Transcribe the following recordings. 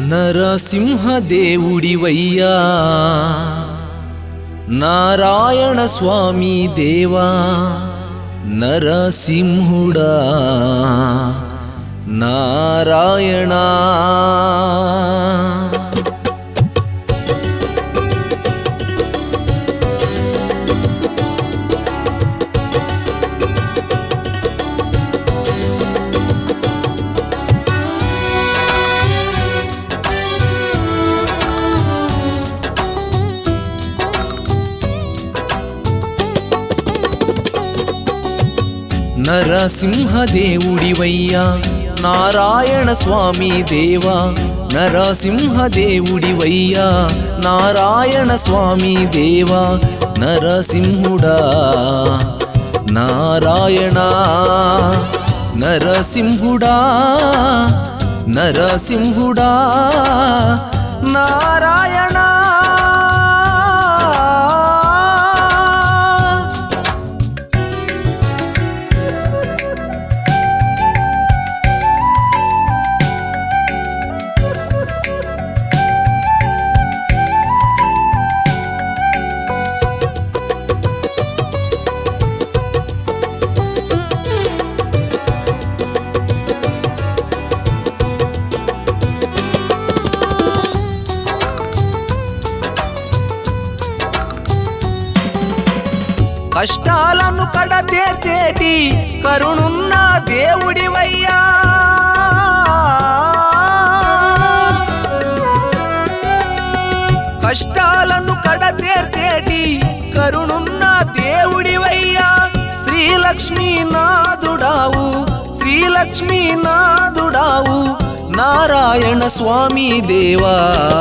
నరసింహదేవుడివయ్యా నారాయణ స్వామి దేవా నరసింహుడా నారాయణ నరసింహదేవుడివయ్యా నారాయణ స్వామి దేవా నరసింహదేవుడివయ్యా నారాయణ స్వామి దేవా నరసింహుడా నారాయణ నరసింహుడా నరసింహుడా నారాయణ కష్టాలను కడ తీర్చేటి కరుణున్న దేవుడివయ్యా కష్టాలను కడ తీర్చేటి కరుణున్న దేవుడివయ్యా శ్రీలక్ష్మీ నాదుడావు శ్రీలక్ష్మీ నాదుడావు నారాయణ స్వామి దేవా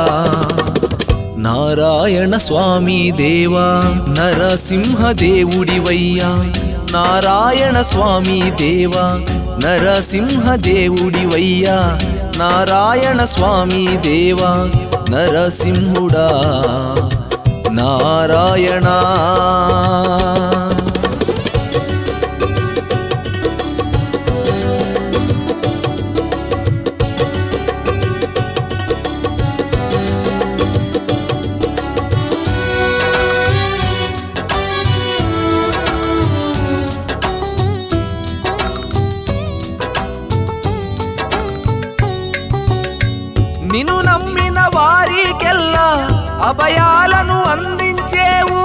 నారాయణ స్వామి దేవా నరసింహదేవుడివయ్యా నారాయణ స్వామి దేవా నరసింహదేవుడివయ్యా నారాయణ స్వామి దేవా నరసింహుడా నారాయణ నిన్ను నమ్మిన వారికెల్లా అభయాలను అందించేవు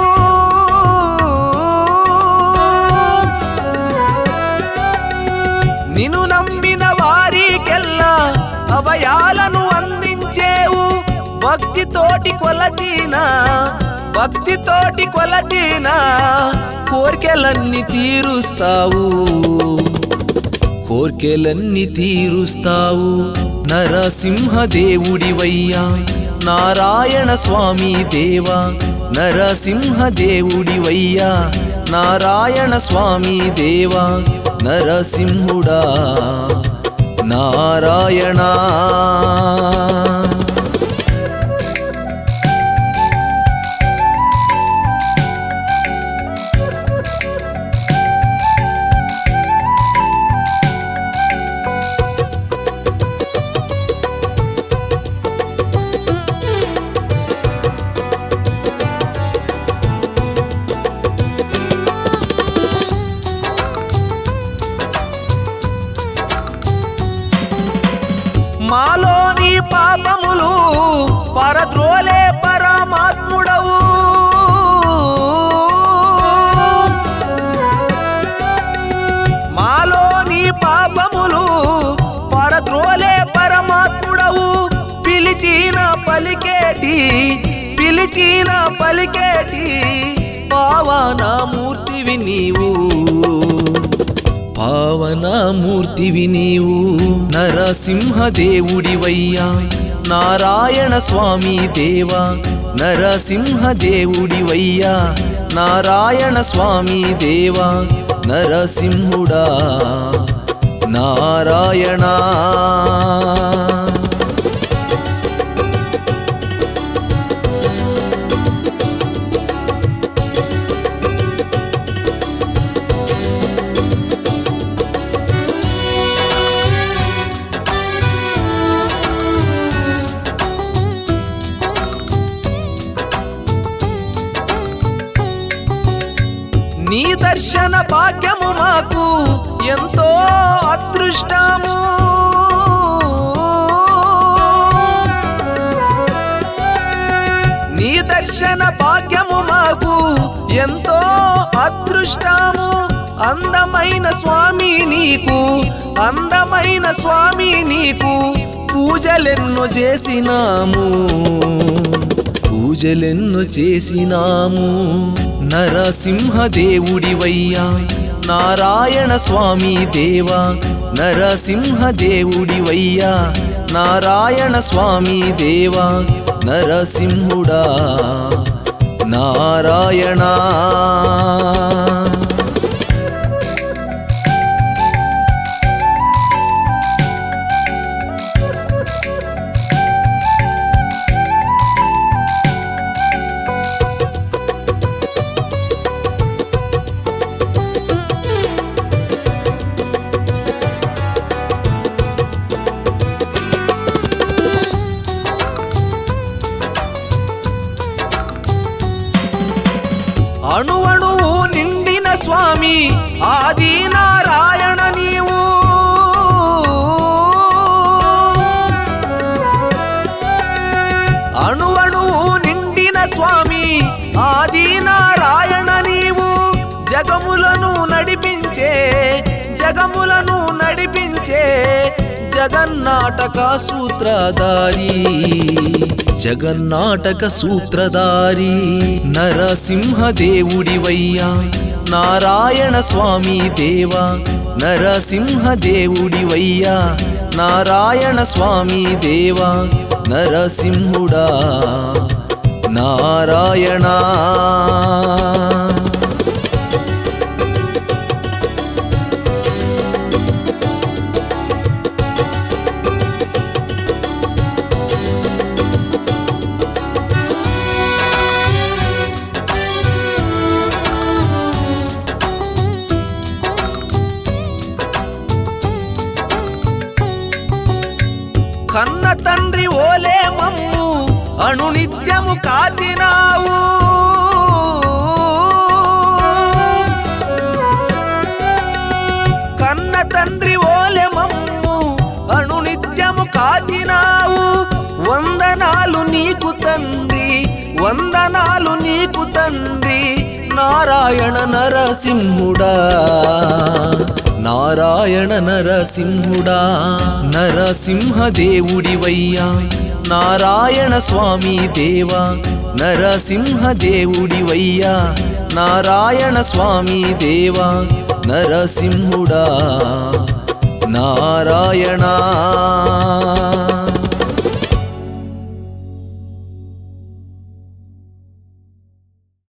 నిన్ను నమ్మిన వారికెల్లా అభయాలను అందించేవు భక్తితోటి కొలచిన భక్తితోటి కొలచిన కోర్కెలన్నీ తీరుస్తావు కోర్కెలన్నీ తీరుస్తావు నరసింహదేవుడివయ్యా నారాయణ స్వామి దేవా నరసింహదేవుడివయ్యా నారాయణ స్వామి దేవా నరసింహుడా నారాయణ మాలోని పాపములు పరద్రోలే పరమాత్ముడవు మాలోని పాపములు పరద్రోలే పరమాత్ముడవు పిలిచిన పలికేటి పిలిచిన పలికేటి పావనమూర్తివి నీవు పావనమూర్తివి నీవు నరసింహదేవుడివయ్యా నారాయణ స్వామి దేవా నరసింహదేవుడివయ్యా నారాయణ స్వామి దేవా నరసింహుడా నారాయణ దర్శన భాగ్యము మాకు ఎంతో అదృష్టము నీ దర్శన భాగ్యము మాకు ఎంతో అదృష్టము అందమైన స్వామి నీకు అందమైన స్వామి నీకు పూజలెన్నో చేసినాము పూజలెన్నో చేసినాము నరసింహదేవుడివయ్యా నారాయణ స్వామి దేవా నరసింహదేవుడివయ్యా నారాయణ స్వామి దేవా నరసింహుడా నారాయణ అణువణువు నిండిన స్వామి ఆది నారాయణ నీవు అణువణువు నిండిన స్వామి ఆది నారాయణ నీవు జగములను నడిపించే జగములను నడిపించే జగన్నాటక సూత్రధారి జగన్నాటక సూత్రధారి నరసింహదేవుడివయ్యా నారాయణ స్వామి దేవా నరసింహదేవుడివయ్యా నారాయణ స్వామి దేవా నరసింహుడా నారాయణ కన్న తండ్రి ఓలే మమ్ము అణునిత్యము కాచినావు కన్న తండ్రి ఓలే మమ్ము అణునిత్యము కాచినావు వందనాలు నీకు తండ్రి వందనాలు నీకు తండ్రి నారాయణ నరసింహుడా నారాయణ నరసింహుడా నరసింహదేవుడివయ్యా నారాయణ స్వామి దేవా నరసింహదేవుడివయ్యా నారాయణ స్వామి దేవా నరసింహుడా నారాయణ